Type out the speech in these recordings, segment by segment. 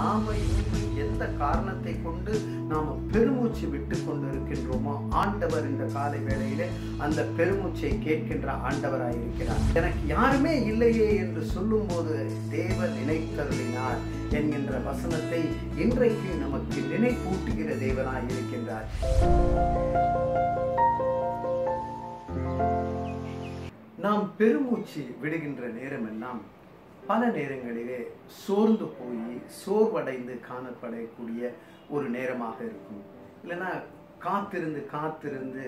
நாம இன்று எந்த காரணத்தை கொண்டு நாம பெருமூச்சு விட்டு கொண்டு இருக்கின்றோமோ ஆண்டவர் இந்த காலை வேளையிலே அந்த பெருமூச்சை கேட்கின்ற ஆண்டவராய் இருக்கிறார் எனக்கு யாருமே இல்லையே என்று சொல்லும்போது தேவன் நினைத்தருளினார் என்கின்ற வசனத்தை இன்றைக்கு நமக்கு நினைப்பூட்டுகிற தேவனாய் இருக்கின்றார் நாம் பெருமூச்சு விடுகின்ற நேரமெல்லாம் பல நேரங்களிலே சோர்ந்து போய் சோர்வடைந்து காணப்படக்கூடிய ஒரு நேரமாக இருக்கும் இல்லைன்னா காத்திருந்து காத்திருந்து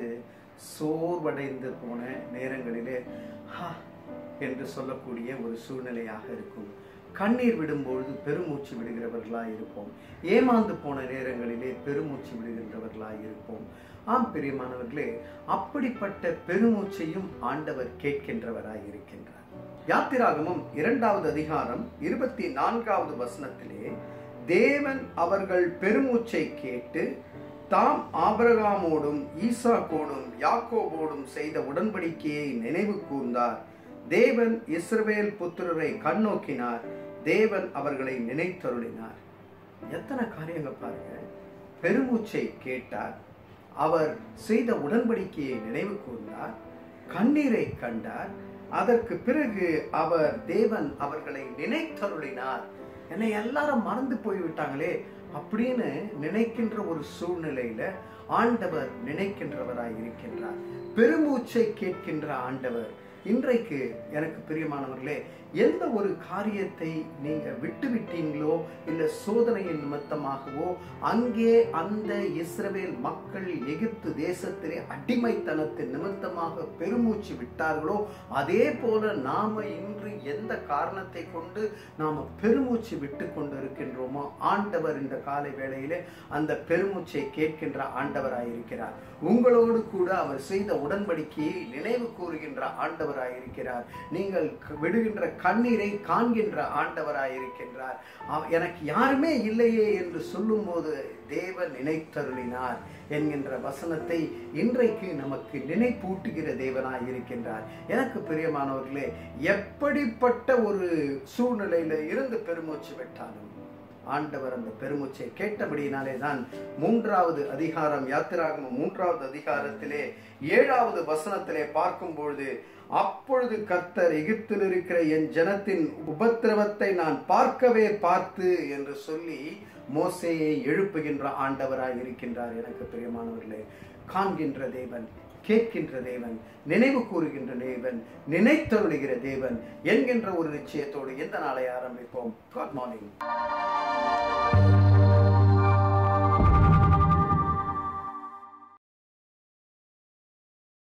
சோர்வடைந்து போன நேரங்களிலே "ஹா" என்று சொல்லக்கூடிய ஒரு சூழ்நிலையாக இருக்கும் கண்ணீர் விடும்பொழுது பெருமூச்சு விடுகிறவர்களாய் இருப்போம் ஏமாந்து போன நேரங்களிலே பெருமூச்சு விடுகின்றவர்களாய் இருப்போம் ஆம் பிரியமானவர்களே அப்படிப்பட்ட பெருமூச்சையும் ஆண்டவர் கேட்கின்றவராய் இருக்கின்றார் யாத்திராகமும் இரண்டாவது அதிகாரம் இருபத்தி நான்காவது வசனத்திலே தேவன் அவர்கள் பெருமூச்சை கேட்டு தாம் ஆபிரகாமோடும் ஈசாக்கோடும் யாக்கோபோடும் செய்த உடன்படிக்கையை நினைவு கூர்ந்தார் தேவன் இஸ்ரவேல் புத்திரரை கண்ணோக்கினார் தேவன் அவர்களை நினைத்தருளினார் எத்தனை காரியங்கள் பாருங்க பெருமூச்சை கேட்டார் அவர் செய்த உடன்படிக்கையை நினைவு கூர்ந்தார் கண்ணீரை கண்டார் அதற்கு பிறகு அவர் தேவன் அவர்களை நினைத்தருளினார் என்னை எல்லாரும் மறந்து போய்விட்டாங்களே அப்படின்னு நினைக்கின்ற ஒரு சூழ்நிலையில ஆண்டவர் நினைக்கின்றவராய் இருக்கின்றார் பெருமூச்சை கேட்கின்ற ஆண்டவர் இன்றைக்கு எனக்கு பிரியமானவர்களே எந்த ஒரு காரியத்தை நீங்க விட்டு விட்டீங்களோ இல்ல சோதனையின் நிமித்தமாகவோ அங்கே அந்த இஸ்ரவேல் மக்கள் எகிப்து தேசத்திலே அடிமைத்தனத்தின் நிமித்தமாக பெருமூச்சு விட்டார்களோ அதே போல நாம இன்று எந்த காரணத்தை கொண்டு நாம பெருமூச்சு விட்டு கொண்டு இருக்கின்றோமோ ஆண்டவர் இந்த காலை வேளையிலே அந்த பெருமூச்சை கேட்கின்ற ஆண்டவராயிருக்கிறார் உங்களோடு கூட அவர் செய்த உடன்படிக்கையை நினைவு கூறுகின்ற ஆண்டவராயிருக்கிறார் நீங்கள் க- விடுகின்ற கண்ணீரை காண்கின்ற ஆண்டவராயிருக்கின்றார் அவ- எனக்கு யாருமே இல்லையே என்று சொல்லும்போது தேவன் நினைத்தருளினார் என்கின்ற வசனத்தை இன்றைக்கு நமக்கு நினைப்பூட்டுகிற தேவனாய் இருக்கின்றார் எனக்கு பிரியமானவர்களே எப்படிப்பட்ட ஒரு சூழ்நிலையில இருந்து பெருமூச்சு விட்டாலும் ஆண்டவர் அந்த பெருமூச்சை கேட்டபடியினாலே தான் மூன்றாவது அதிகாரம் யாத்திராகமம் மூன்றாவது அதிகாரத்திலே ஏழாவது வசனத்திலே பார்க்கும் பொழுது அப்பொழுது கர்த்தர் எகிப்தில் இருக்கிற என் ஜனத்தின் உபத்திரவத்தை நான் பார்க்கவே பார்த்து என்று சொல்லி மோசேயை எழுப்புகின்ற ஆண்டவராய் இருக்கின்றார் எனக்கு பிரியமானவர்களே காண்கின்ற தேவன் கேட்கின்ற தேவன் நினைவு கூறுகின்ற தேவன் நினைத்தருளுகிற தேவன் என்கின்ற ஒரு நிச்சயத்தோடு எந்த நாளை ஆரம்பிப்போம் குட் மார்னிங்